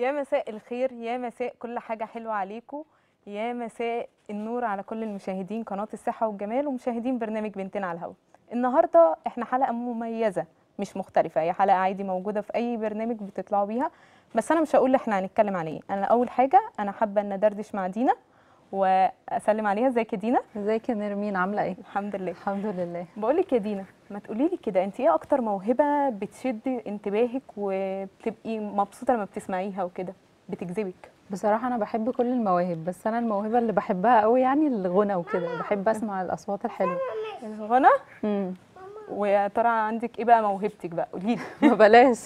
يا مساء الخير يا مساء كل حاجة حلوة عليكم يا مساء النور على كل المشاهدين قناة الصحة والجمال ومشاهدين برنامج بنتين على الهوا النهاردة احنا حلقة مميزة مش مختلفة هي حلقة عادي موجودة في أي برنامج بتطلعوا بيها بس أنا مش هقول احنا هنتكلم عن ايه أنا أول حاجة أنا حابة أن أدردش مع دينا وأسلم عليها ازيك يا دينا ازيك يا نرمين عامله ايه الحمد لله الحمد لله بقول لك يا دينا ما تقولي لي كده انت ايه اكتر موهبه بتشد انتباهك وبتبقي مبسوطه لما بتسمعيها وكده بتجذبك بصراحه انا بحب كل المواهب بس انا الموهبه اللي بحبها قوي يعني الغنى وكده بحب اسمع الاصوات الحلوه الغنى امم ويا ترى عندك ايه بقى موهبتك بقى قولي لي ما بلاش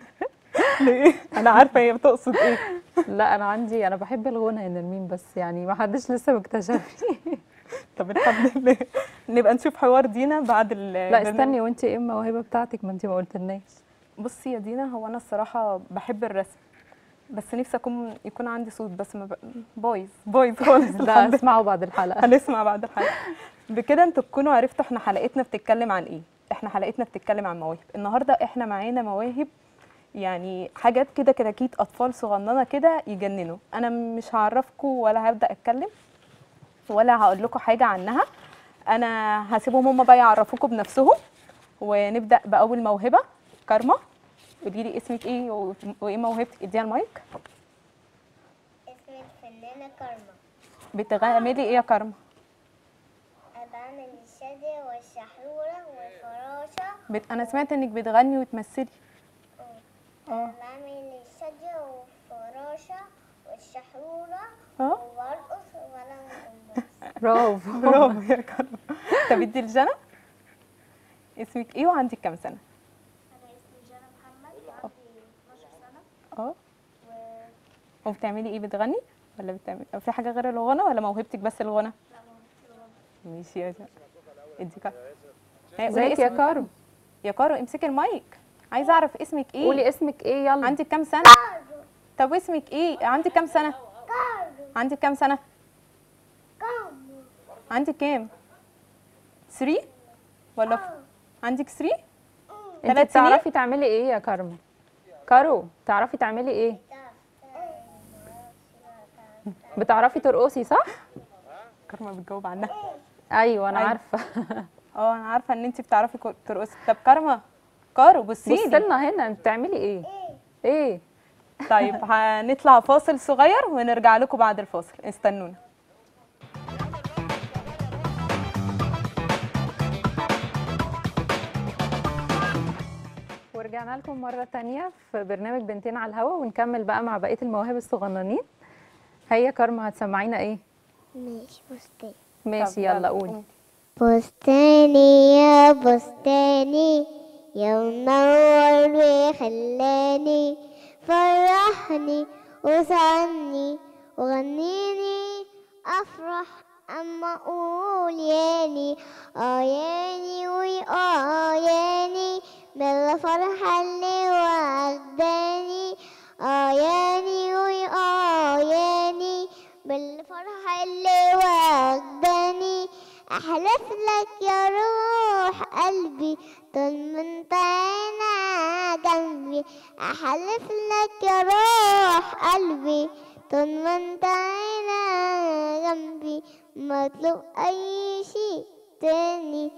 ليه انا عارفه هي بتقصد ايه لا انا عندي انا بحب الغنى يا نرمين بس يعني ما حدش لسه مكتشفني طب الحمد لله نبقى نشوف حوار دينا بعد ال لا استني وانت ايه الموهبه بتاعتك ما انت ما قلتلناش بصي يا دينا هو انا الصراحه بحب الرسم بس نفسي اكون يكون عندي صوت بس ما ب... بايظ بايظ خالص لا الحمد لله. اسمعوا بعد الحلقه هنسمع بعد الحلقه بكده انتوا تكونوا عرفتوا احنا حلقتنا بتتكلم عن ايه احنا حلقتنا بتتكلم عن مواهب النهارده احنا معانا مواهب يعني حاجات كده كتاكيت اطفال صغننه كده يجننوا انا مش هعرفكم ولا هبدا اتكلم ولا هقول لكم حاجه عنها انا هسيبهم هم بقى يعرفوكم بنفسهم ونبدا باول موهبه كارما قولي لي اسمك ايه و- وايه موهبتك اديها المايك اسم الفنانة كارما بتعملي ايه يا كارما بعمل الشادية والشحرورة والفراشة بت... انا سمعت انك بتغني وتمثلي اه بعمل الشادية والفراشة والشحرورة اه وبرقص وأنا جمباز برافو برافو يا كارما طب ادي لجنى اسمك ايه وعندك كام سنه أنا اسمي جانا محمد وعندي 12 سنة اه و وبتعملي ايه بتغني ولا بتعملي أو في حاجه غير الغنى ولا موهبتك بس الغنى ماشي يا جنى ادي كارما هي قولي ازيك يا اسمك. كارو يا كارو امسكي المايك عايزه اعرف اسمك ايه قولي اسمك ايه يلا عندك كام سنه طب اسمك ايه عندك كام سنه عندك كام سنه عندك كام 3 ولا ف... عندك 3 انت ثلاث سنين؟ بتعرفي تعملي ايه يا كارما كارو تعرفي تعملي ايه بتعرفي ترقصي صح كارما بتجاوب عنها ايوه انا أيوة. عارفه اه انا عارفه ان انت بتعرفي كو- ترقصي طب كارما كارو بصي بصي لي لنا هنا انت بتعملي ايه ايه طيب هنطلع فاصل صغير ونرجع لكم بعد الفاصل استنونا ورجعنا لكم مرة تانية في برنامج بنتين على الهوا ونكمل بقى مع بقية المواهب الصغننين هيا كارما هتسمعينا ايه ماشي بستاني ماشي طب يلا قولي بستاني يا بستاني يا منور وخلاني فرحني وسعني وغنيني افرح اما اقول ياني اه ياني وي اه ياني بالفرحة اللي واخداني اه ياني وي اه ياني بالفرحة اللي واخداني احلف لك يا روح قلبي طول ما انت هنا جنبي احلف لك يا روح قلبي طول ما انت هنا جنبي مطلوب اي شيء تاني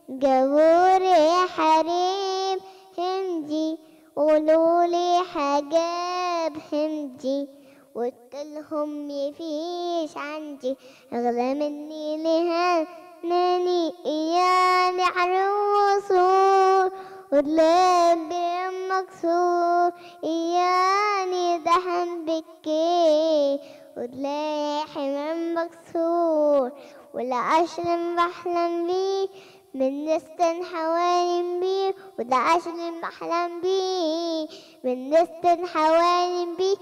جابولي حريم هندي قولولي حاجة بهندي قلت لهم مفيش عندي اغلى مني لهناني اياني عروسور ودلابي مكسور اياني دهن بكي ودلاقي حمام مكسور ولا عشر بحلم بيه من نستن حوالي بيه وده عشر بحلم بيه من نستن حوالي بيه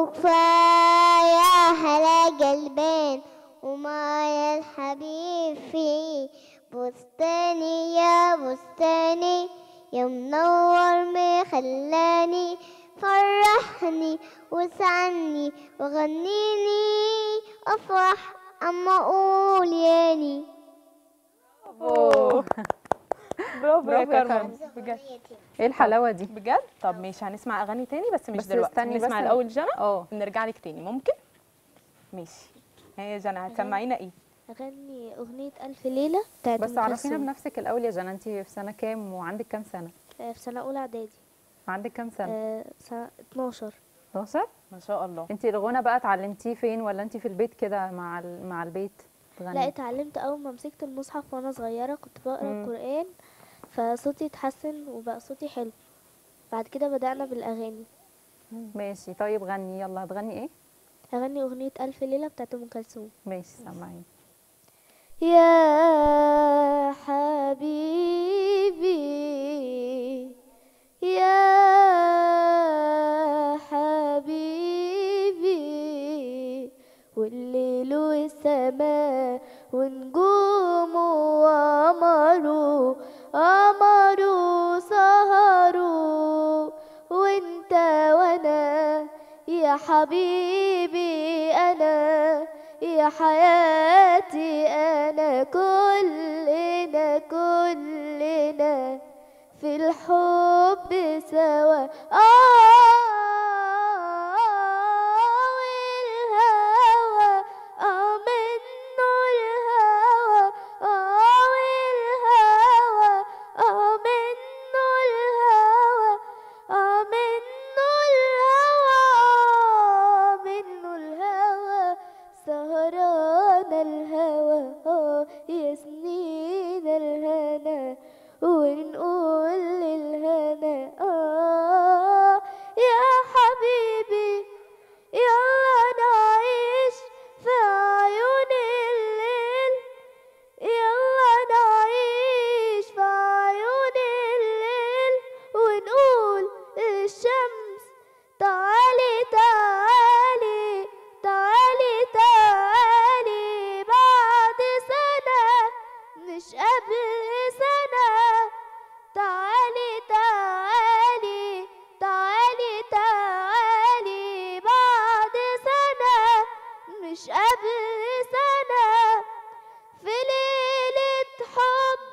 وكفاية هلا قلبين ومايا الحبيب فيه بستاني يا بستاني يا منور مخلاني فرحني وسعني وغنيني افرح اما اقول ياني أوه. برافو يا برافو يا كارما عايزة بجد أغنية تاني. ايه الحلاوه دي بجد طب ماشي هنسمع اغاني تاني بس مش بس دلوقتي استني بس نسمع ال- الاول جنى اه ونرجع لك تاني ممكن ماشي هي جنى هتسمعينا ايه أغني أغنية ألف ليلة بتاعت بس أم عرفينا كلثوم. بنفسك الاول يا جنى انت في سنه كام وعندك كام سنه آه، في سنة أولى إعدادي عندك كام سنه آه، سنة 12 12 ما شاء الله انت الغنى بقى اتعلمتيه فين ولا انت في البيت كده مع ال- مع البيت لا تغني اتعلمت أول ما مسكت المصحف وأنا صغيرة كنت بقرا مم. القرآن فصوتي اتحسن وبقى صوتي حلو بعد كده بدأنا بالأغاني ماشي طيب غني يلا هتغني ايه أغني أغنية ألف ليلة بتاعت أم كلثوم ماشي سامعين يا حبيبي يا حبيبي والليل والسماء ونجومه وقمره قمره سهروا وانت وانا يا حبيبي انا يا حياتي انا كلنا كلنا في الحب سوا آه والهوى آه منه الهوى آه والهوى آه منه الهوى آه منه الهوى منه الهوى سهران الهوى آه يا سنين الهنا ونقول للهنا آه يا حبيبي يلا نعيش في عيون الليل يلا نعيش في عيون الليل ونقول للشمس تعالي تعالي تعالي تعالي بعد سنة مش قبل سنة تعالي تعالي تعالي تعالي بعد سنة مش قبل سنة في ليلة حب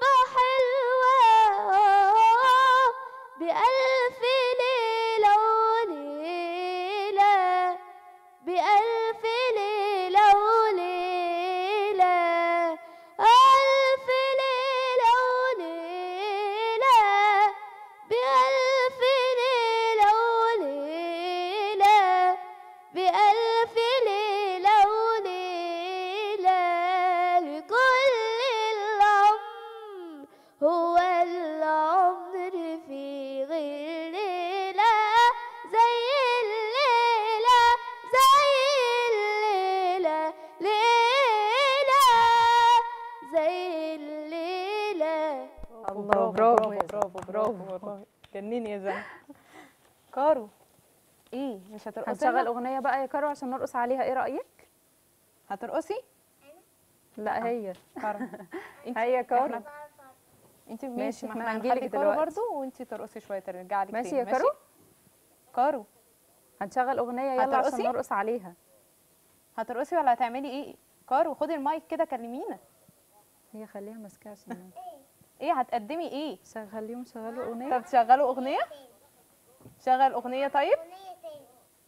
حلوة بألف ليلة وليلة بألف ليلة وليلة ألف ليلة وليلة بألف ليلة وليلة بألف ليلة وليلة لكل العمر هو العمر في غير ليلة زي الليلة زي الليلة ليلة زي الليلة الله برافو يا برافو زلمة، برافو والله جنني يا زلمه كارو ايه مش هترقصي هنشغل لنا؟ اغنيه بقى يا كارو عشان نرقص عليها ايه رايك هترقصي لا هي كارو انت هي كارو إحنا- انت ماشي، ماشي ما إحنا احنا هنجيلك هنخلي كارو دلوقتي. برضو وانت ترقصي شويه ترجع لك ماشي تاني يا كارو كارو هنشغل اغنيه يلا عشان هترقصي؟ نرقص عليها هترقصي ولا هتعملي ايه كارو خدي المايك كده كلمينا هي خليها ماسكاه عشان ايه هتقدمي ايه شغليهم شغلوا اغنيه طب تشغلوا اغنيه شغل اغنيه طيب أغنية تاني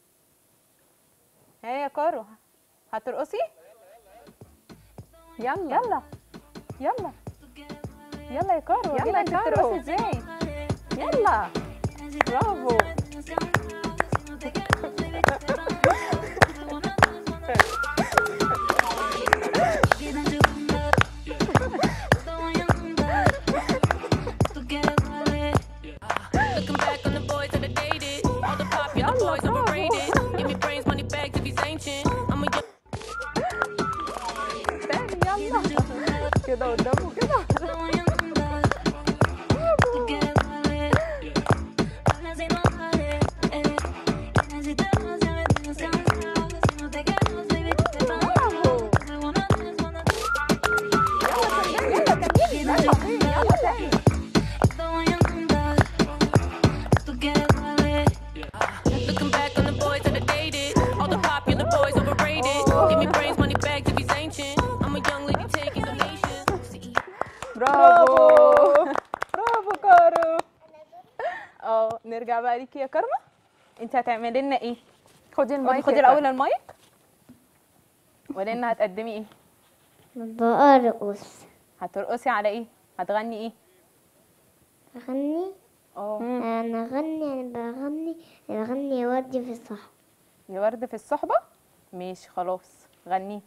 ها يا كارو هترقصي يلا يلا يلا يلا يا كارو يلا ورينا يا انت كارو. بترقصي ازاي يلا برافو Looking back on the boys that I dated, all the popular boys overrated. Give me brains, money bags if he's ancient. I'm a young تاني يلا كده قدامه كده برافو يلا كملي يلا كملي يلا تاني Looking back on the boys that I dated, all the popular boys overrated. Give me brains, money bags if he's ancient. I'm a young lady taking donations. برافو برافو نرجع بقى ليكي يا كارما انت هتعملي لنا ايه خدي المايك خدي يا الاول كارما. المايك ولان هتقدمي ايه برقص هترقصي على ايه هتغني ايه أغني اه أنا أغني أنا بغني أنا بغني يا وردي في الصحراء يا ورد في الصحبه ماشي خلاص غني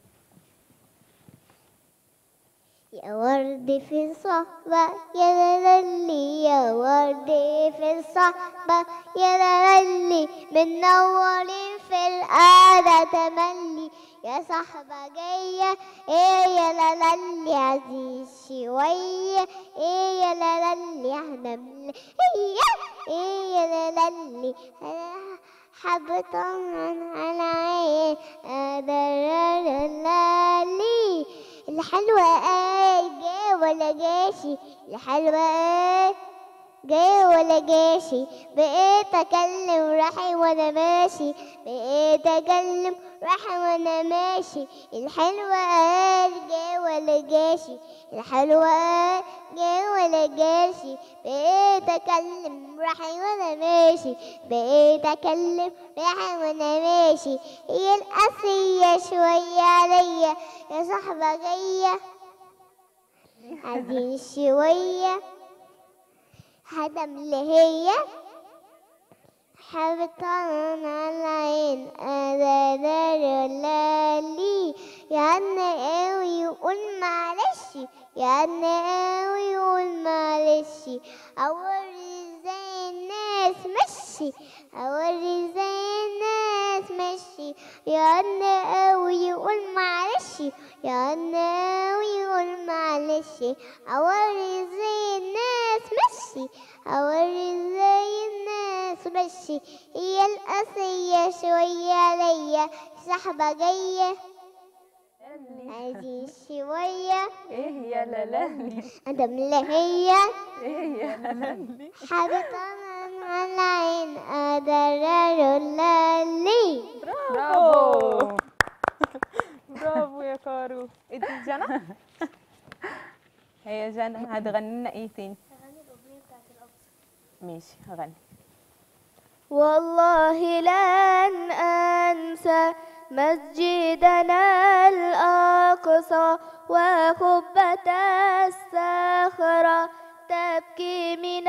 يا ورد في الصحبة يا لالي يا ورد في الصحبة يا لالي منور في القعدة تملي يا صحبة جاية ايه يا لالي عزيز شوية ايه يا لالي هنمل ايه ايه يا لالي حبة على عين لالي الحلوة ايه جاي ولا جاشي الحلوة ايه جاي ولا جاشي بقيت اكلم روحي وانا ماشي بقيت اكلم روحي وانا ماشي الحلوة ايه جاي ولا جاشي الحلوة ايه جاي ولا جاشي بقيت اكلم روحي وانا ماشي بقيت اكلم روحي وانا ماشي هي القاسية شوية عليا يا صاحبة جاية عايزين شوية هدم اللي هي حبت على العين لي يعني قوي يقول معلش يعني قوي يقول معلش اوري زي الناس مشي اوري زي الناس مشي يعني قوي يقول معلش يعني قوي يقول معلش اوري زي الناس مشي اوري زي الناس مشي هي القاسية شوية عليا صاحبة جاية عايزين شوية ايه يا لالي أدم اللي هي ايه يا لالي حبيت على العين أدرر لالي برافو برافو يا كارو ادي جنى هي جنى هتغني لنا ايه تاني ماشي هغني والله لن أنسى مسجدنا الأقصى وقبة الصخرة تبكي من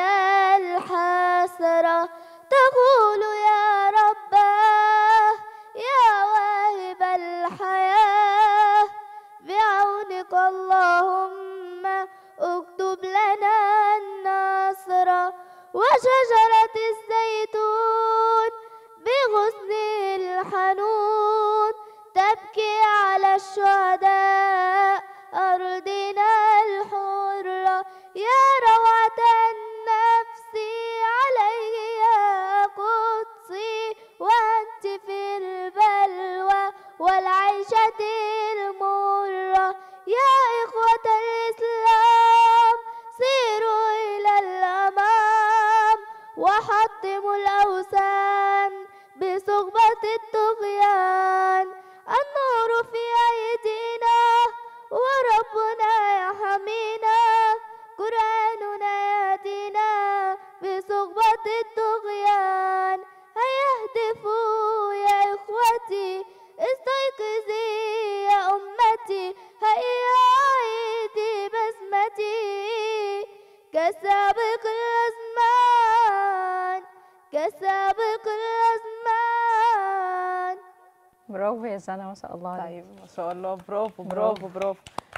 الحسرة تقول يا رباه يا واهب الحياة بعونك اللهم اكتب لنا النصر وشجرة الزيتون بغصن الحنون تبكي على الشهداء أرضنا الحرة يا روعة النفس عليه يا قدسي وأنت في البلوى والعيشة المرة يا إخوة الإسلام سيروا إلى الأمام وحطموا الأوثان بصحبة الطغيان النور في أيدينا وربنا يحمينا قرآننا يهدينا بصحبة الطغيان هيا اهتفوا يا إخوتي استيقظي يا أمتي هيا عيدي بسمتي كسابق الأزمان كسابق الأزمان برافو يا جنى ما شاء الله عليك طيب ما شاء الله برافو برافو. برافو برافو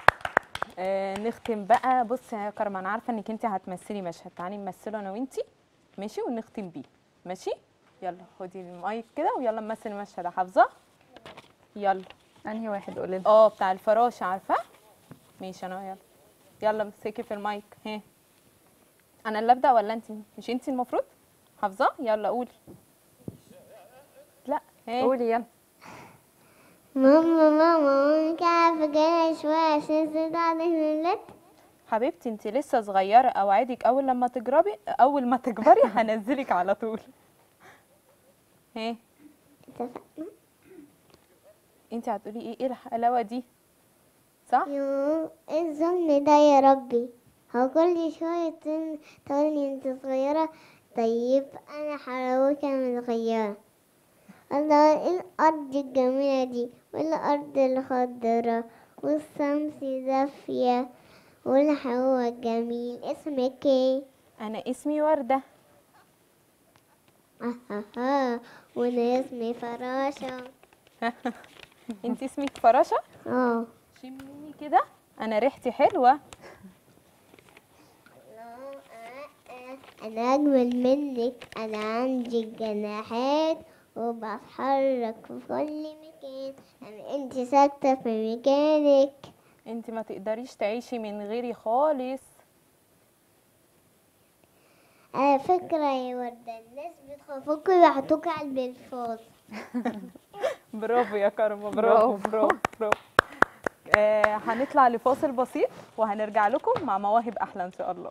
آه نختم بقى بصي يا كرم انا عارفه انك انت هتمثلي مشهد تعالي نمثله انا وانتي ماشي ونختم بيه ماشي يلا خدي المايك كده ويلا نمثل المشهد يا حافظه يلا انهي واحد قولي لنا اه بتاع الفراشه عارفه ماشي انا يلا يلا امسكي في المايك ها انا اللي ابدا ولا انت مش انت المفروض حافظه يلا قولي لا ها قولي يلا ماما ماما ممكن أعرف أجري شوية عشان صداع الولاد حبيبتي انت لسه صغيره اوعدك اول لما تجربي اول ما تكبري هنزلك على طول ها اتفقنا انت هتقولي ايه ايه الحلاوه دي صح يو ايه الظلم ده يا ربي هو كل شوية تن- تقولي انت صغيرة طيب أنا حلاوتها من غيرها الله إيه الأرض الجميلة دي والأرض الخضراء والشمس دافية والهوا جميل اسمك ايه؟ انا اسمي ورده آه وانا اسمي فراشة انت اسمك فراشه اه شميني كده انا ريحتي حلوه أنا أجمل منك أنا عندي جناحات وبتحرك في كل مكان أنا أنت ساكتة في مكانك انت ما تقدريش تعيشي من غيري خالص على فكرة يا وردة الناس بتخافوك ويحطوك على البلفاظ برافو يا كرمه برافو برافو برافو آه هنطلع لفاصل بسيط وهنرجع لكم مع مواهب احلى ان شاء الله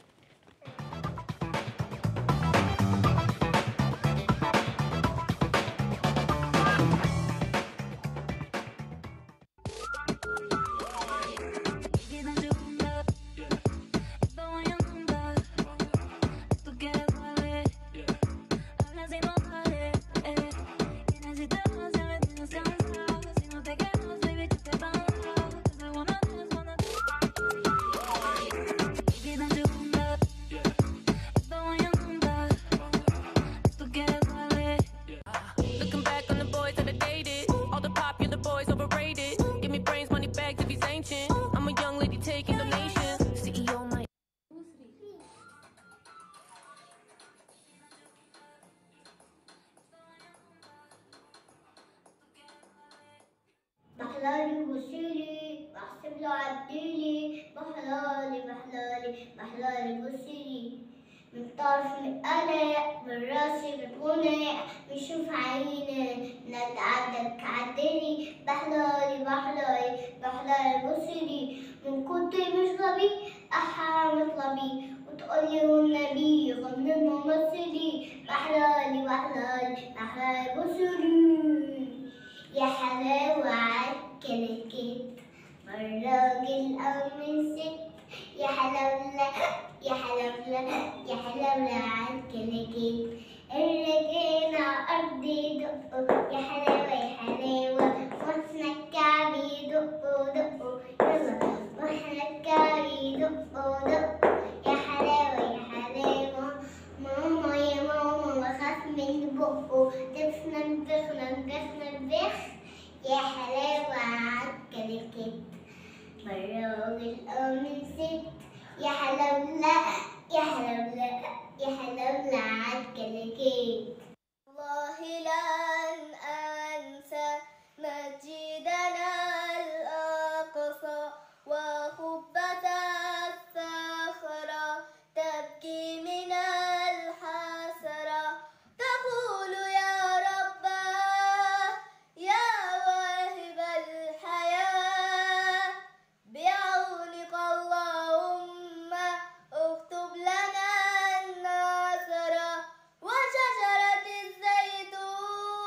Looking back on the boys that I dated, all the popular boys overrated. Give me brains, money bags if he's ancient. I'm a young lady taking donations. CEO my محلالي بصيلي بحسب له عديلي محلالي محلالي محلالي بصيلي من طرف من أنا من راسي بتغنى بشوف عيني نتعدك عدلي بحلالي بحلالي بحلالي بصيلي من كنت مش غبي أحرم اطلبي وتقولي والنبي غنى الممثلي بحلالي بحلالي بحلالي بصيلي يا حلاوة عالكنكت من راجل أو من ست يا حلاولة يا حلاولة يا حلاولة عالكنكت الرجالة أرضي دقوا يا حلاوة يا حلاوة واحنا الكعبي دقوا دقوا يلا واحنا الكعبي دقوا دقوا يا حلاوة يا حلاوة ماما يا ماما بخاف من بقه تفنن بخنن بخنن بخ يا حلاوة عالكلكت من راجل أو من ست يا حلاولة يا حلاولة يا حلاولة عالكلكت والله لن أنسى مسجدنا الأقصى وقبة الصخرة تبكي من الحسرة تقول يا رب يا واهب الحياة بعونك اللهم اكتب لنا النصر وشجرة الزيتون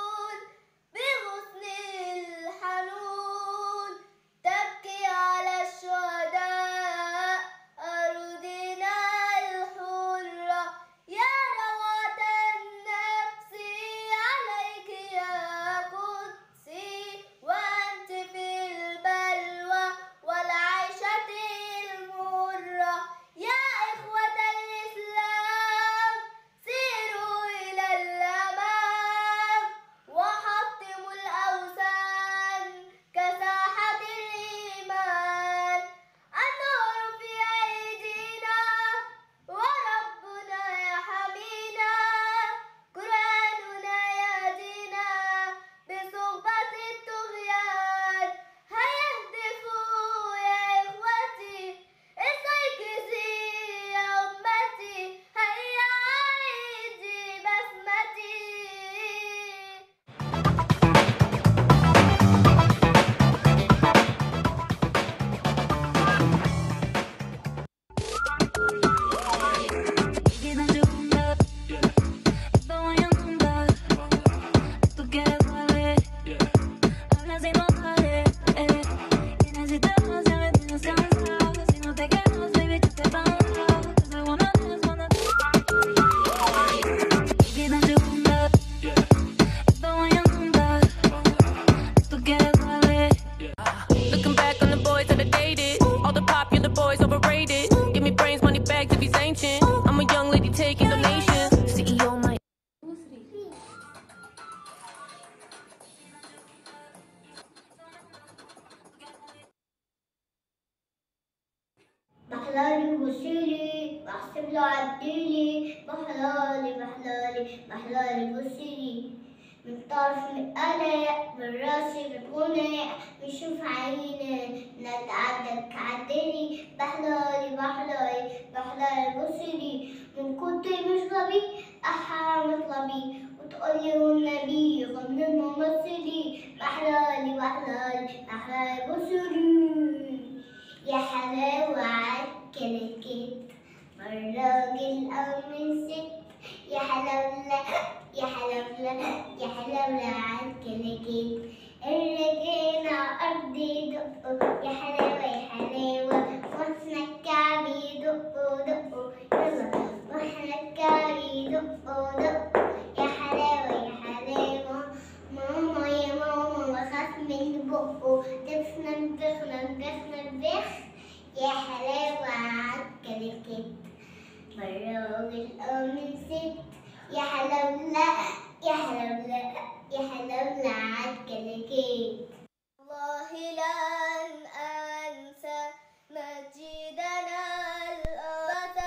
محلالي بصيلي بحسب له عديلي محلالي محلالي محلالي بصيلي من طرف متقلق من راسي بتغنق بشوف عيني نتعدى تعدلي بحلالي بحلالي بحلالي بصيلي من كنت مش غبي أحرم اطلبي وتقولي والنبي غني ممثلي بحلالي بحلالي بحلالي بصيلي يا حلاوة عالكنكت من راجل أو من ست يا حلاولة يا حلاولة يا حلاولة عالكنكت الرجالة أرضي دقوا يا حلاوة يا حلاوة واحنا الكعبي دقوا دقوا يلا واحنا الكعبي دقوا دقوا يا حلاوة يا حلاوة ماما يا ماما بخاف من بقه تفنن تفنن تفنن بخ يا حلاوة عالكنكت من راجل أو من ست يا حلاولة يا حلاولة يا حلاولة عالكنكت والله لن أنسى مجدنا الأرض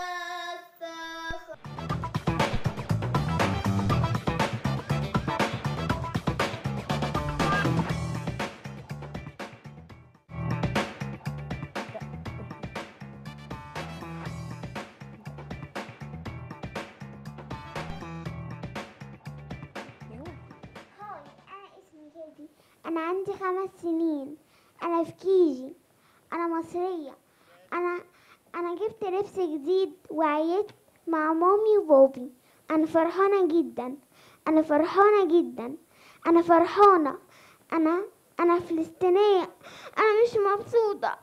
الفخر هاي أنا اسمي جدي أنا عندي خمس سنين أنا في كيجي أنا مصرية أنا أنا جبت لبس جديد وعيت مع مامي وبابي أنا فرحانة جدا أنا فرحانة جدا أنا فرحانة أنا أنا فلسطينية أنا مش مبسوطة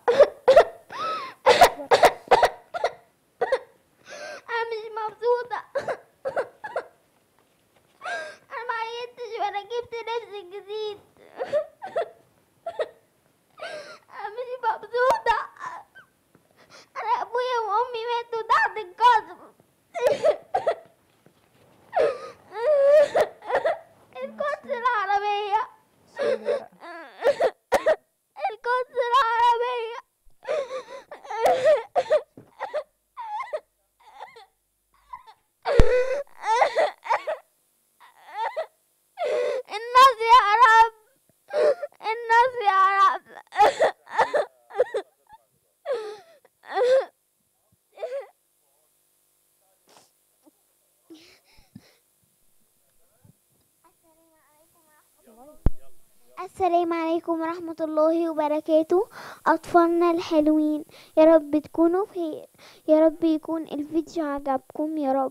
أنا مش مبسوطة انا ما عيطتش ولا جبت لبس جديد انا مش مبسوطة انا ابويا وامي ماتوا تحت القصر القدس العربية القدس العربية الناس يا رب الناس يا رب السلام عليكم ورحمة الله وبركاته أطفالنا الحلوين يا رب تكونوا بخير يا رب يكون الفيديو عجبكم يا رب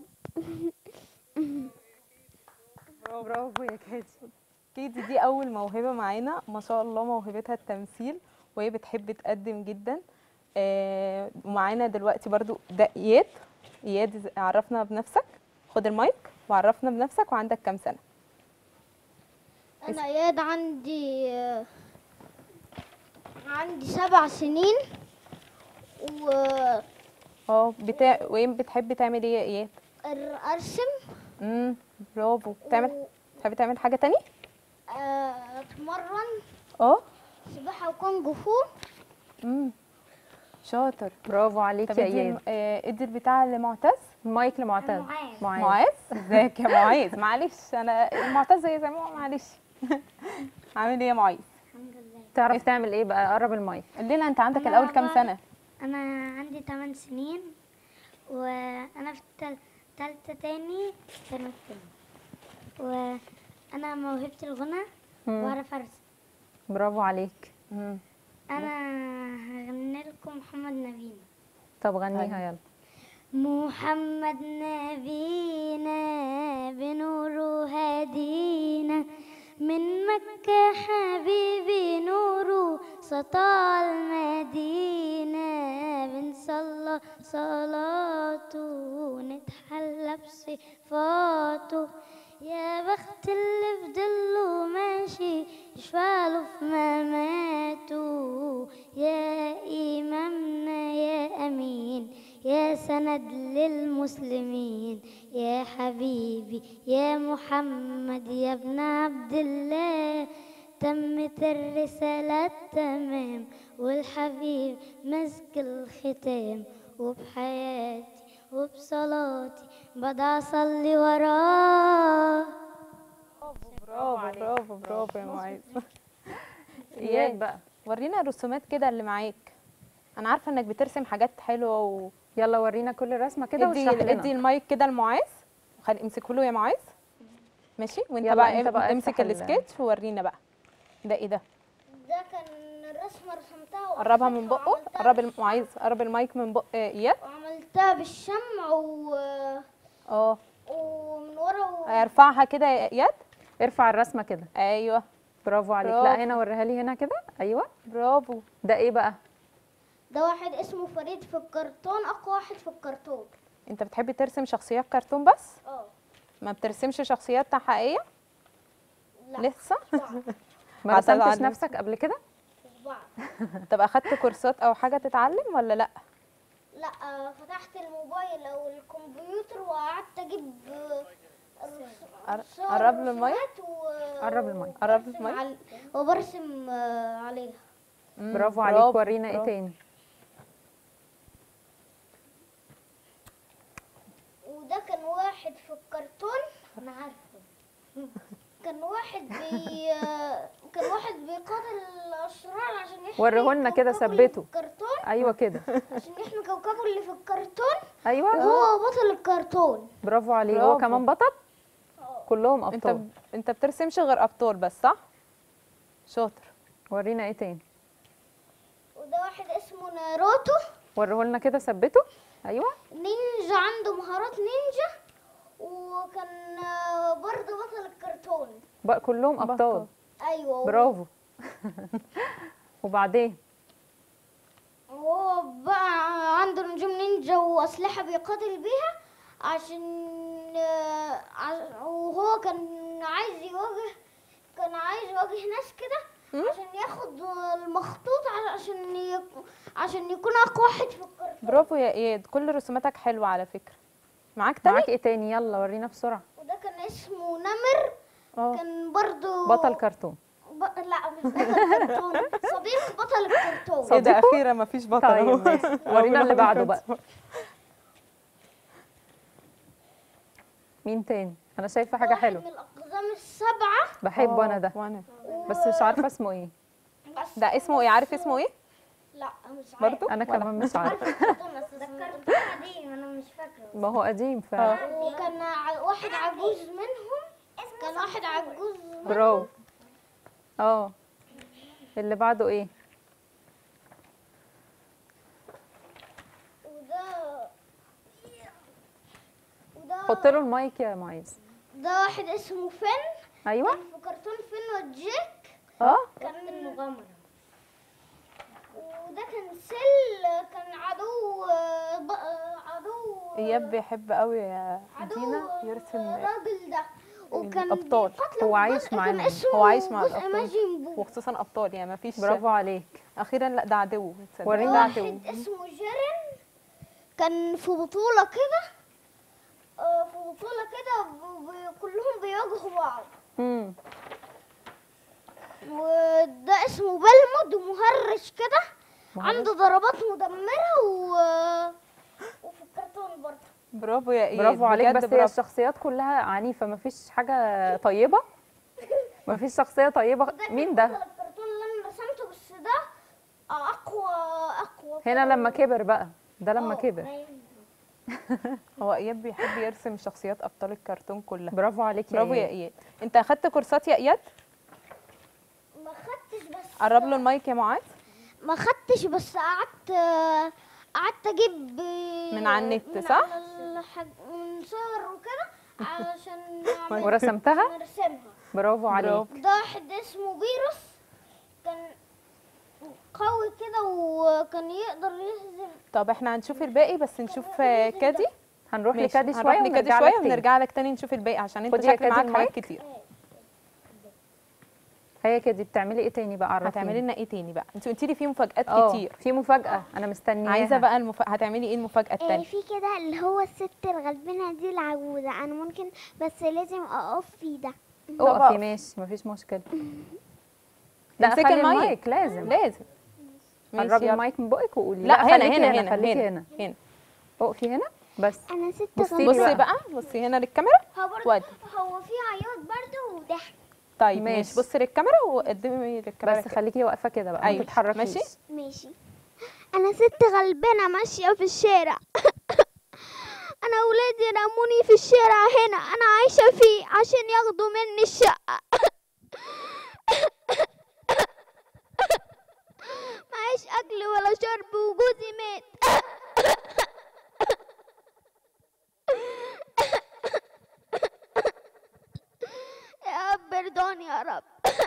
برافو برافو يا كاتي كيدي دي اول موهبه معانا ما شاء الله موهبتها التمثيل وهي بتحب تقدم جدا آه، ومعانا دلوقتي برضو ده اياد اياد عرفنا بنفسك خد المايك وعرفنا بنفسك وعندك كام سنه أنا اياد عندي عندي سبع سنين و اه بتا... وين بتحب تعمل ايه يا اياد ارسم امم برافو بتعمل بتحب تعمل حاجه تانية آه، اتمرن اه سباحة وكونج فو امم شاطر برافو عليك طب يا ادي اياد الم- آه، ادي البتاع لمعتز المايك لمعتز معاذ. معاذ معاذ ازيك يا معاذ معلش انا معتز زي زي ما هو معلش عامل ايه يا معاذ الحمد لله تعرف تعمل ايه بقى قرب المايك قول لنا انت عندك أنا الاول كام بقى- سنه أنا عندي 8 سنين وأنا في التل... تالتة تاني ثانوي تاني وأنا موهبة الغنى مم. بعرف أرسم برافو عليك مم. أنا هغني لكم محمد نبينا طب غنيها يلا محمد نبينا بنور هدينا من مكة حبيبي نوره سطع المدينة بنصلى صلاته نتحلى بصفاته يا بخت اللي في ضله ماشي يشفعله في مماته يا إمامنا يا أمين يا سند للمسلمين يا حبيبي يا محمد يا ابن عبد الله تمت الرسالة تمام والحبيب مسك الختام وبحياتي وبصلاتي بدي أصلي وراه برافو برافو برافو يا معاذ اياد بقى ورينا الرسومات كده اللي معاك انا عارفه انك بترسم حاجات حلوه و يلا ورينا كل رسمه كده ادي واشرح ادي لنا المايك كده لمعاذ وخلي امسكه له يا معاذ ماشي وانت يلا بقى, انت بقى امسك افتح ال- السكتش وورينا بقى ده ايه ده ده كان الرسمة رسمتها قربها من بقه وعملتها قرب الم- معاذ قرب المايك من بق آه، اياد وعملتها بالشمع و... اه ومن ورا و... ارفعها كده يا اياد ارفع الرسمه كده ايوه برافو عليك برافو. لا هنا وريها لي هنا كده ايوه برافو ده ايه بقى ده واحد اسمه فريد في الكرتون أقوى واحد في الكرتون انت بتحبي ترسم شخصيات كرتون بس اه ما بترسمش شخصيات حقيقيه لا لسه ما عطل رسمتش عنه. نفسك قبل كده بعض طب اخدت كورسات او حاجه تتعلم ولا لا لا آه، فتحت الموبايل او الكمبيوتر وقعدت اجيب آه، الرس- قر- صور قرب له المايك. ورسومات و- قرب المايك. قرب وبرسم المايك. عل- وبرسم آه، عليها مم، برافو عليك ورينا ايه برافو. تاني وده كان واحد في الكرتون انا عارفه كان واحد بي آه، كان واحد بيقاتل الاشرار عشان يحمي وريهولنا كده، كوكبه اللي في ثبته. الكرتون ايوه كده عشان يحمي كوكبه اللي في الكرتون ايوه وهو بطل الكرتون برافو عليه هو برافو. كمان بطل كلهم انت ابطال ب... انت بترسمش غير ابطال بس صح شاطر ورينا ايه تاني وده واحد اسمه ناروتو وريهولنا كده ثبته ايوه نينجا عنده مهارات نينجا وكان آه، برضه بطل الكرتون بقى كلهم ابطال بطل. ايوه برافو وبعدين وهو بقى عنده نجوم نينجا واسلحه بيقاتل بيها عشان آه، ع- وهو كان عايز يواجه كان عايز يواجه ناس كده عشان ياخد المخطوط عشان يك- عشان يكون اقوى واحد في الكرتون برافو يا اياد كل رسوماتك حلوه على فكره معاك تاني معاك ايه تاني يلا ورينا بسرعه وده كان اسمه نمر اه كان برضو بطل كرتون ب... لا مش بطل الكرتون صديق بطل الكرتون ايه ده صديقه؟ اخيرا مفيش بطل طيب أهو. ماشي ورينا اللي بعده بقى مين تاني انا شايفه حاجه واحد حلوه من الاقزام السبعه بحبه انا آه، ده وانا بس مش عارفه اسمه ايه بس ده اسمه ايه عارف اسمه ايه لا مش عارف برضو انا ولا. كمان مش عارفه الكرتون بس ده الكرتون قديم انا مش فاكره ما هو قديم فعلا وكان ع- واحد عجوز منهم كان واحد عجوز منهم برافو اه اللي بعده ايه وده وده حط له المايك يا معيز ده واحد اسمه فين ايوه كان في كرتون فين وجيك اه كان المغامرة وده كان سل كان عدو ب- عدو اياد بيحب قوي يا عدو دينا يرسم الراجل ده وكان الأبطال. بيقاتله هو عايش بجزء معاهم. كان اسمه هو عايش مع جزء الأبطال. ماجين بو وخصوصا ابطال يعني مفيش برافو عليك اخيرا لا ده عدو تصدق. ورينا ده عدو واحد اسمه جيرن كان في بطولة كده آه، في بطولة كده ب- ب- كلهم بيواجهوا بعض امم وده اسمه بلمود مهرش كده مهرش؟ عنده ضربات مدمرة و... وفي الكرتون برضه برافو يا اياد برافو عليك بجد بس هي برافو. الشخصيات كلها عنيفه مفيش حاجه طيبه مفيش شخصيه طيبه مين ده بطل الكرتون اللي انا رسمته بس ده اقوى اقوى هنا لما كبر بقى ده لما آه، كبر أيوة. هو اياد بيحب يرسم شخصيات ابطال الكرتون كلها برافو عليك يا برافو يا إياد. اياد انت اخدت كورسات يا اياد ما خدتش بس قرب له المايك يا معاذ ما خدتش بس قعدت قعدت اجيب من على النت، من صح؟ على الحاج... من صور وكده علشان نعمل- ورسمتها نرسمها برافو عليك برافو. ده واحد اسمه بيروس كان قوي كده وكان يقدر يهزم طب احنا هنشوف الباقي بس نشوف آه، كادي هنروح ماشي، لكادي هنروح شويه لكادي ونرجع شويه لك تاني. ونرجع لك تاني نشوف الباقي عشان انت خدي يا شكل كادي معاك حاجات المايك. كتير هي كده بتعملي ايه تاني بقى عرفيني هتعملي لنا ايه تاني بقى انت قلتي لي في مفاجآت اه كتير في مفاجاه انا مستنياها عايزه بقى المف... هتعملي ايه المفاجاه إيه التانيه في كده اللي هو الست الغلبانة دي العجوزة أنا ممكن بس لازم أقف في ده اقفي اقف. ماشي مفيش مشكله لا امسكي خلي المايك. لازم لازم ماشي قربي يلا. المايك من بقك وقولي لا هنا خليكي هنا هنا خليكي هنا هنا هنا اقفي هنا بس انا ست بصي غلبانه بصي بقى. بقى بصي هنا للكاميرا هو برضه ودي. هو في عياط برضه وضحك طيب ماشي. ماشي بصي للكاميرا وقدمي للكاميرا بس كده. خليكي واقفه كده بقى أيوة. ما تتحركيش ماشي. ماشي انا ست غلبانه ماشيه في الشارع انا ولادي رموني في الشارع هنا انا عايشه فيه عشان ياخدوا مني الشقه معيش اكل ولا شرب وجوزي مات يا رب ارضاني يا رب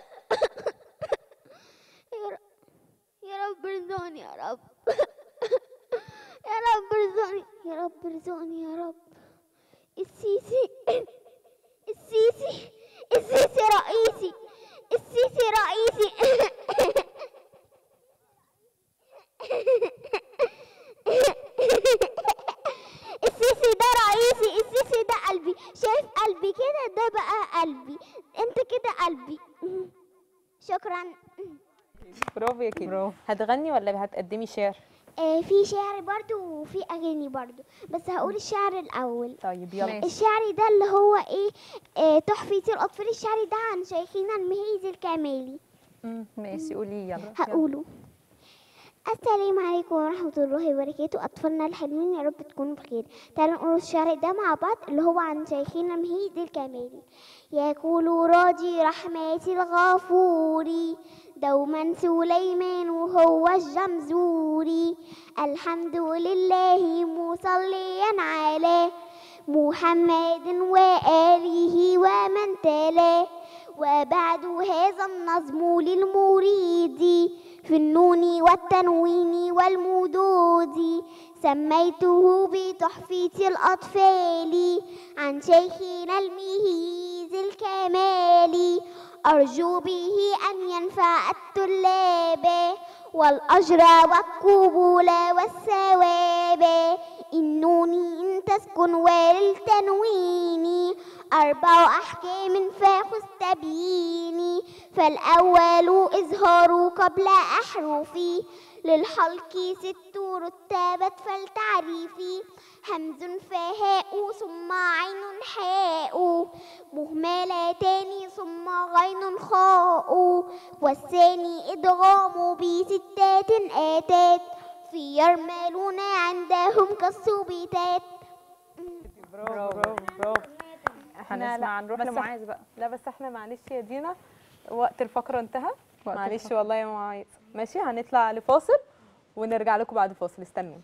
يا رب يا رب ارزقني يا رب يا رب ارزقني يا رب ارزقني يا رب السيسي السيسي السيسي رئيسي السيسي رئيسي السيسي ده رئيسي السيسي ده قلبي شايف قلبي كده ده بقى قلبي انت كده قلبي شكرا برافو يا كيدي برافو. هتغني ولا هتقدمي شعر آه، في شعر برضو وفي اغاني برضو بس هقول الشعر الاول طيب يلا ماشي. الشعر ده اللي هو ايه آه، تحفة الاطفال الشعر ده عن شيخنا المهيز الكاملي ماشي قولي يلا هقوله السلام عليكم ورحمة الله وبركاته أطفالنا الحلوين يا رب تكونوا بخير تعالوا نقول الشعر ده مع بعض اللي هو عن شيخنا مهيد الكمالي يقول راجي رحمة الغفور دوما سليمان وهو الجمزوري الحمد لله مصليا على محمد وآله ومن تلاه وبعد هذا النظم للمريد في النون والتنوين والمدود سميته بتحفة الأطفال عن شيخنا المهيز الكمالي أرجو به أن ينفع الطلاب والأجر والقبول والثواب النون إن تسكن وللتنوين أربع أحكام فاخذ تبييني فالأول إظهار قبل أحرفي للحلق ست رتبت فالتعريف همز فهاء ثم عين حاء مهملتان ثم غين خاء والثاني إدغام بستات آتات في يرملون عندهم كالصبيتات برافو برافو برافو احنا هنسمع لا نروح بس لمعاذ بقى لا بس احنا معلش يا دينا وقت الفقرة انتهى وقت معلش الفقرة. والله يا معاذ ماشي هنطلع لفاصل ونرجع لكم بعد فاصل استنونا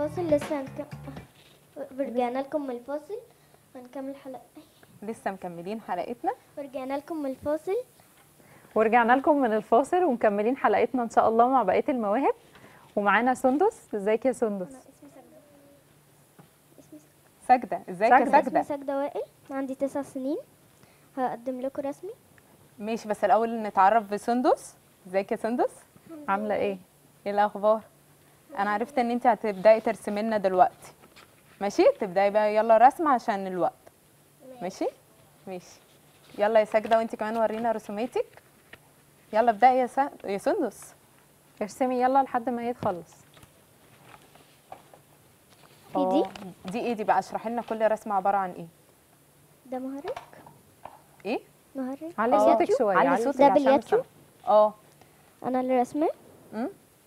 الفاصل لسه هنكمل ورجعنا لكم من الفاصل هنكمل حلقة لسه مكملين حلقتنا ورجعنا لكم من الفاصل ورجعنا لكم من الفاصل ومكملين حلقتنا ان شاء الله مع بقيه المواهب ومعانا سندس ازيك يا سندس اسمي سجدة اسمي ساجده ازيك يا ساجدة. ساجده اسمي سجدة وائل عندي تسع سنين هقدم لكم رسمي ماشي بس الاول نتعرف بسندس ازيك يا سندس عامله ايه ايه الاخبار انا عرفت ان انت هتبداي ترسمي لنا دلوقتي ماشي تبداي بقى يلا رسم عشان الوقت ماشي ماشي يلا يا ساجده وانت كمان ورينا رسوماتك يلا ابداي يا سا... يا سندس ارسمي يلا لحد ما هي تخلص في دي آه، دي ايه دي بقى اشرحي لنا كل رسمه عباره عن ايه ده مهرج ايه مهرج علي آه، صوتك شويه علي علي صوتك ده عشان بالياتشو؟ نسمع. اه انا اللي رسمه أمم.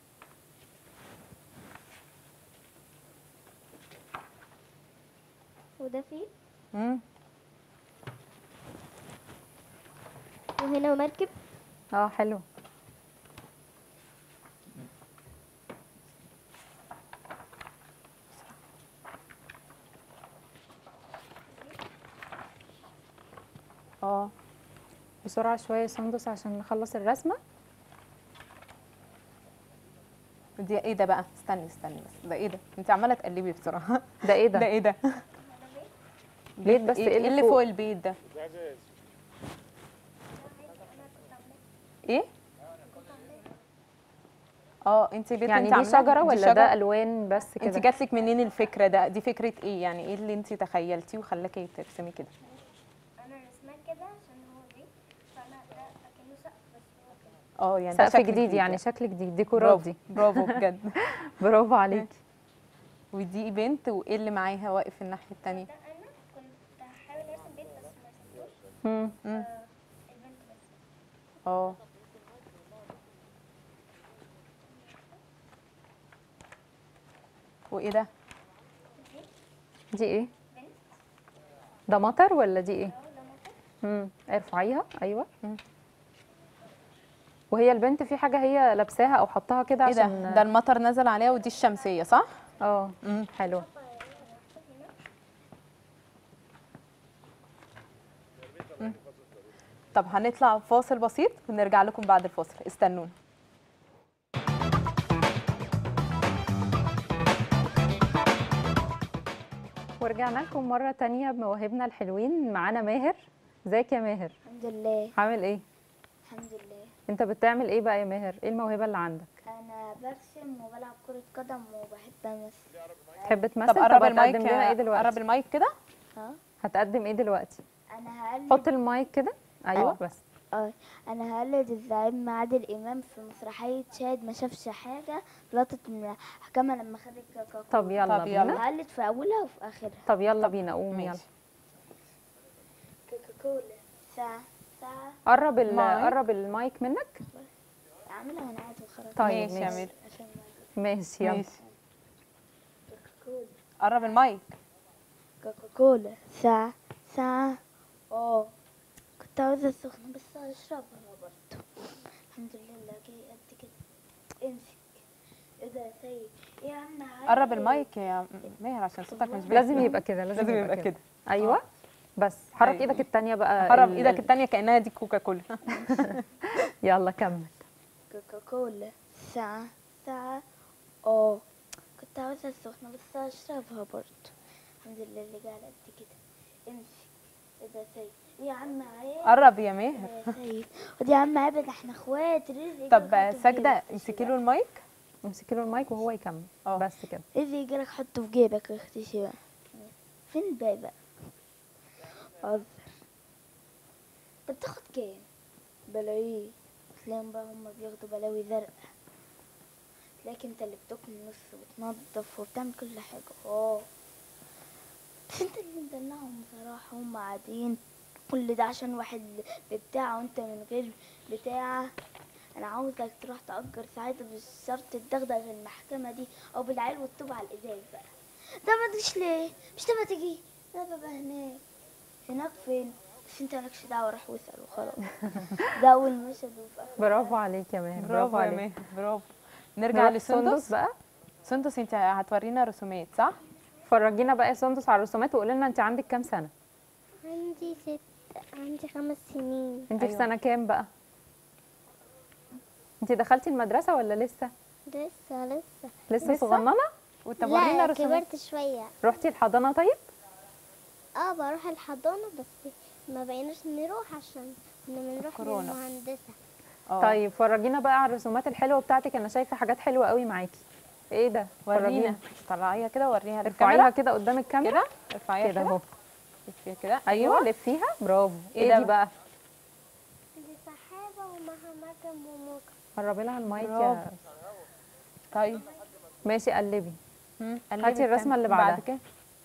وده فيه أمم. وهنا مركب اه حلو اه بسرعه شويه يا سندس عشان نخلص الرسمه دي ايه ده بقى استني استني بس ده ايه ده انت عماله تقلبي بسرعه ده ايه ده ده ايه ده بيت بس ايه ايه إيه اللي فوق البيت ده ايه اه انت بيت يعني انت دي عاملاه؟ شجره دي ولا ده الوان بس انت كده جات لك منين الفكره ده دي فكره ايه يعني ايه اللي انت تخيلتيه وخلاكي ترسمي كده انا رسمه كده عشان هو بيت فانا ده اكنه سقف بس هو كده اه يعني ده سقف شكل جديد يعني شكل جديد ديكورات برافو دي برافو بجد برافو عليكي ودي بنت وايه اللي معاها واقف الناحيه التانية ده انا كنت هحاول ارسم بيت بس ما رسمتوش مم. مم. البنت بس اه وايه ده دي ايه ده مطر ولا دي ايه امم ارفعيها ايوه مم. وهي البنت في حاجه هي لابساها او حطاها كده ايه ده عشان ده المطر نزل عليها ودي الشمسيه صح اه مم. حلو طب هنطلع فاصل بسيط ونرجع لكم بعد الفاصل استنونا ورجعنا لكم مره تانية بمواهبنا الحلوين معانا ماهر ازيك يا ماهر الحمد لله عامل ايه الحمد لله انت بتعمل ايه بقى يا ماهر ايه الموهبه اللي عندك انا برسم وبلعب كرة قدم وبحب امثل تحب تمثل طب قرب المايك هتقدم لنا ايه قرب دلوقتي المايك كده ها هتقدم ايه دلوقتي انا هقلد حط المايك كده ايوه آه. بس اه انا هقلد الزعيم عادل امام في مسرحيه شاهد ما شافش حاجه لقطه من حكامه لما خد الكاكا طب يلا طب يلا. بينا هقلد في اولها وفي اخرها طب يلا بينا قوم يلا ماشي كوكاكولا ساعه ساعه قرب ال- مايك. قرب المايك منك اعملها وانا قاعد وخرج طيب ماشي يا ماشي مير عشان ما- ماشي يلا ماشي كوكاكولا قرب المايك كوكاكولا ساعه ساعه اه كنت عاوزه سخنه بس هشربها برضه الحمد لله جاي قد كده امسك ايه ده يا سيد ايه يا عم عادل؟ قرب المايك يا ماهر عشان صوتك مش باين لازم يبقى كده لازم, لازم يبقى كده ايوه بس حرك أيوة. ايدك التانية بقى قرب ال- ايدك ال- التانية كأنها دي كوكاكولا يلا كمل كوكاكولا ساعة ساعة اه كنت عاوزة سخنة بس هشربها برضه الحمد لله اللي جه على قد كده امسك ايه ده يا سيد إيه يا عم عيب قرب يا ماهر يا سيد ودي يا عم عيب ده احنا اخوات رزق طب ساجدة امسكي له المايك امسكي له المايك وهو يكمل اه. بس كده رزق يجيلك حطه في جيبك يا اختي شيماء فين الباقي بقى حاضر انت بتاخد كام بلاوي تلاقيهم بقى هما بياخدوا بلاوي زرقاء تلاقيك انت اللي بتاكل نص وبتنضف وبتعمل كل حاجة اه بس انت اللي مدلعهم بصراحة هما قاعدين كل ده عشان واحد ببتاعه وانت من غير بتاعه انا عاوزك تروح تأجر ساعتها بالشرط تدغدغ المحكمة دي او بالعيل والطوب على الازاز بقى ده ما تجيش ليه مش تبقى تيجي انا ببقى هناك هناك فين بس انت مالكش دعوة روح واسأل وخلاص ده اول مشهد وفي اخر برافو عليك يا ماهر برافو يا عليك ماهر برافو نرجع نروح لسندس بقى سندس انت هتورينا رسومات صح فرجينا بقى يا سندس على الرسومات وقولي لنا انت عندك كام سنه عندي ست عندي خمس سنين انت في أيوة. سنه كام بقى انت دخلتي المدرسه ولا لسه لسه لسه لسه لسه؟ صغننه وطب ورينا لا رسومات كبرت شوية رحتي الحضانه طيب اه بروح الحضانة بس ما بقيناش نروح عشان كنا بنروح الكورونا. للمهندسة اه طيب فرجينا بقى على الرسومات الحلوه بتاعتك انا شايفه حاجات حلوه قوي معاكي ايه ده ورينا طلعيها كده وريها ارفعيها للكاميرا كده قدام الكاميرا كده ارفعيها كده كده اهو لفيها كده ايوه لفيها برافو إيه ايه ده دي بقى دي سحابة ومعها مكان وموجة قربي لها المايك برافو. يا طيب ماشي قلبي مم. هاتي قلبي الرسمة اللي الكام- بعد بعدها. كده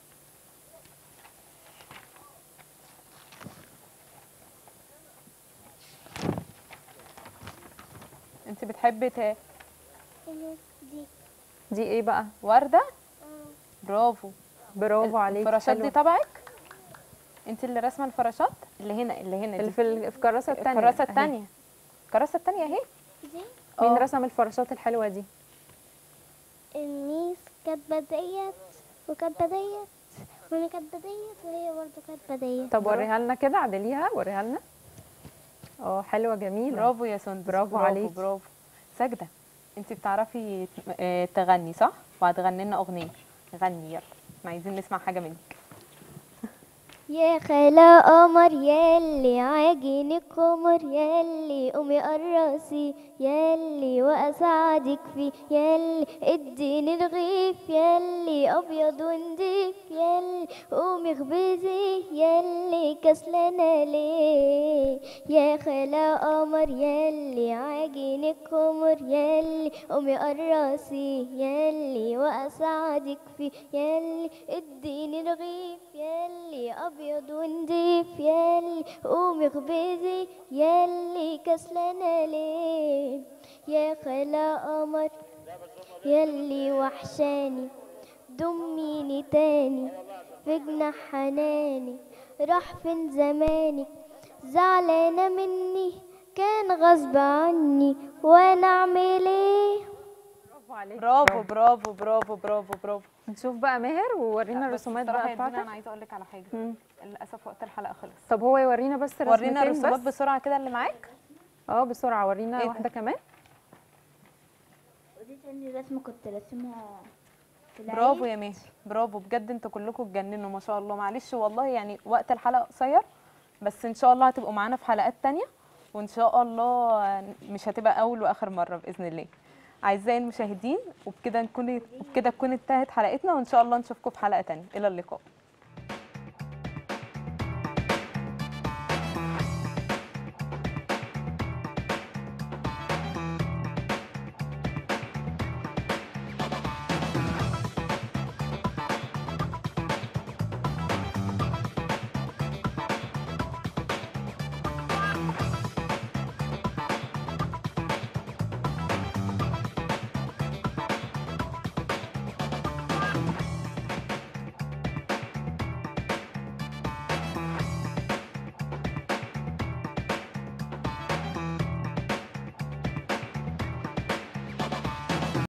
انت بتحبي ت- إيه دي دي ايه بقى ورده اه برافو برافو عليكي الفراشات دي حلوة. تبعك انت اللي راسمه الفراشات اللي هنا اللي هنا اللي دي في ال- في الكراسه الثانيه الكراسه الثانيه الكراسه الثانيه اهي دي مين اه. رسم الفراشات الحلوه دي الميس كاتبة ديت وكاتبة ديت وانا كاتبة ديت وهي برضه كاتبة ديت طب وريها لنا كده عدليها وريها لنا اه حلوه جميله برافو يا سندس برافو عليكي. برافو ساجده انت بتعرفي ت- اه، تغني صح وهتغني لنا اغنيه غني يلا احنا عايزين نسمع حاجه منك يا خلا قمر ياللي عاجن القمر ياللي قومي قرصي ياللي واساعدك فيه ياللي اديني الغيف ياللي ابيض ونضيف ياللي قومي اخبزي ياللي كسلانة ليه يا خلا قمر ياللي عاجن القمر ياللي قومي قرصي ياللي واساعدك فيه ياللي اديني الغيف ياللي ابيض ونضيف ياللي قومي اخبزي ياللي كسلانة ليه يا خلا قمر ياللي وحشاني ضميني تاني في جناح حناني راح فين زمانك زعلانة مني كان غصب عني وانا اعمل ايه برافو عليكي برافو برافو برافو برافو برافو نشوف بقى ماهر وورينا بس الرسومات بصراحة بقى يا دينا بتاعتك انا عايزه اقول لك على حاجه مم. للاسف وقت الحلقه خلص طب هو يورينا بس ورينا رسمتين الرسومات بس بسرعه كده اللي معاك اه بسرعه ورينا إيه ده؟ واحده كمان ودي تاني رسمة كنت راسمها في العيد برافو يا ماهر برافو بجد انتوا كلكم اتجننوا ما شاء الله معلش والله يعني وقت الحلقه قصير بس ان شاء الله هتبقوا معانا في حلقات تانية وان شاء الله مش هتبقى اول واخر مره باذن الله اعزائي المشاهدين وبكده نكون وبكده تكون انتهت حلقتنا وان شاء الله نشوفكم في حلقه تانية الى اللقاء